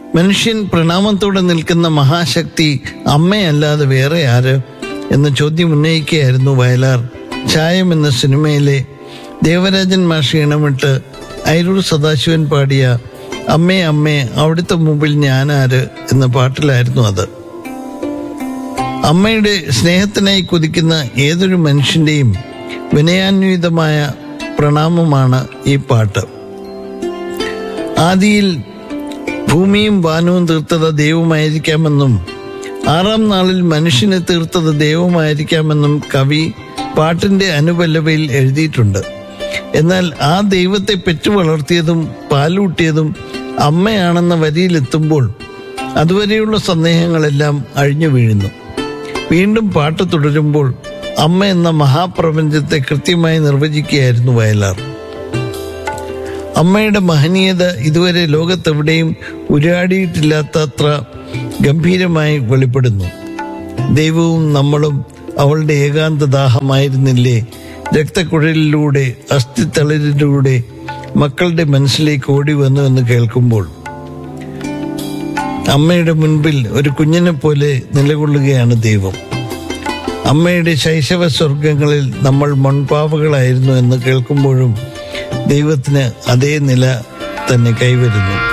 മനുഷ്യൻ പ്രണാമത്തോടെ നിൽക്കുന്ന മഹാശക്തി അമ്മയല്ലാതെ വേറെ ആര് എന്ന ചോദ്യം ഉന്നയിക്കുകയായിരുന്നു വയലാർ ചായം എന്ന സിനിമയിലെ ദേവരാജൻ മാഷി ഇണമിട്ട് ഐരൂർ സദാശിവൻ പാടിയ അമ്മേ അമ്മേ അവിടുത്തെ മുമ്പിൽ ഞാനാര് എന്ന പാട്ടിലായിരുന്നു അത് അമ്മയുടെ സ്നേഹത്തിനായി കുതിക്കുന്ന ഏതൊരു മനുഷ്യന്റെയും വിനയാന്വിതമായ പ്രണാമമാണ് ഈ പാട്ട് ആദിയിൽ ഭൂമിയും വാനവും തീർത്തത് ദൈവമായിരിക്കാമെന്നും ആറാം നാളിൽ മനുഷ്യനെ തീർത്തത് ദൈവമായിരിക്കാമെന്നും കവി പാട്ടിന്റെ അനുപല്ലവയിൽ എഴുതിയിട്ടുണ്ട് എന്നാൽ ആ ദൈവത്തെ പെറ്റു വളർത്തിയതും പാലൂട്ടിയതും അമ്മയാണെന്ന വരിയിലെത്തുമ്പോൾ അതുവരെയുള്ള സന്ദേഹങ്ങളെല്ലാം അഴിഞ്ഞു വീഴുന്നു വീണ്ടും പാട്ട് തുടരുമ്പോൾ അമ്മ എന്ന മഹാപ്രപഞ്ചത്തെ കൃത്യമായി നിർവചിക്കുകയായിരുന്നു വയലാർ അമ്മയുടെ മഹനീയത ഇതുവരെ ലോകത്തെവിടെയും ഉരാടിയിട്ടില്ലാത്തത്ര ഗംഭീരമായി വെളിപ്പെടുന്നു ദൈവവും നമ്മളും അവളുടെ ഏകാന്ത ദാഹമായിരുന്നില്ലേ രക്തക്കുഴലിലൂടെ അസ്ഥിത്തളിരിലൂടെ മക്കളുടെ മനസ്സിലേക്ക് ഓടി വന്നു എന്ന് കേൾക്കുമ്പോൾ അമ്മയുടെ മുൻപിൽ ഒരു കുഞ്ഞിനെ പോലെ നിലകൊള്ളുകയാണ് ദൈവം അമ്മയുടെ ശൈശവ സ്വർഗങ്ങളിൽ നമ്മൾ മൺപാവകളായിരുന്നു എന്ന് കേൾക്കുമ്പോഴും ദൈവത്തിന് അതേ നില തന്നെ കൈവരുന്നു